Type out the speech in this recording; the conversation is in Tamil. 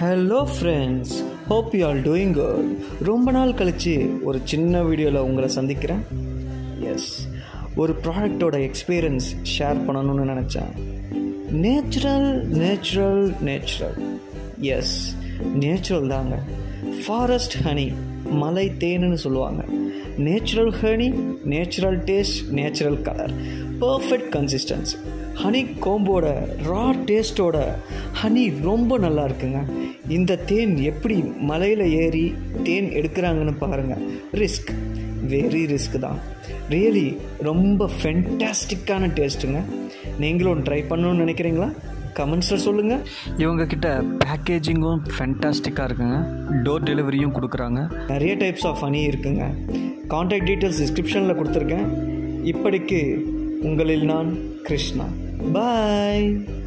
hello friends hope you all doing good ரொம்ப நாள் கழித்து ஒரு சின்ன வீடியோவில் உங்களை சந்திக்கிறேன் எஸ் ஒரு ப்ராடக்டோட எக்ஸ்பீரியன்ஸ் ஷேர் பண்ணணும்னு நினச்சேன் natural natural natural yes natural தாங்க ஃபாரஸ்ட் ஹனி மலை தேனுன்னு சொல்லுவாங்க natural honey natural taste natural colour perfect consistency honey கோம்போட ரா டேஸ்ட்டோட ஹனி ரொம்ப நல்லா இருக்குங்க இந்த தேன் எப்படி மலையில் ஏறி தேன் எடுக்கிறாங்கன்னு பாருங்கள் ரிஸ்க் வெரி ரிஸ்க் தான் ரியலி ரொம்ப ஃபென்டாஸ்டிக்கான டேஸ்ட்டுங்க நீங்களும் ட்ரை பண்ணணும்னு நினைக்கிறீங்களா கமெண்ட்ஸில் சொல்லுங்கள் இவங்கக்கிட்ட பேக்கேஜிங்கும் ஃபென்டாஸ்டிக்காக இருக்குங்க டோர் டெலிவரியும் கொடுக்குறாங்க நிறைய டைப்ஸ் ஆஃப் ஹனி இருக்குங்க காண்டாக்ட் டீட்டெயில்ஸ் டிஸ்கிரிப்ஷனில் கொடுத்துருக்கேன் இப்படிக்கு உங்களில் நான் கிருஷ்ணா பாய்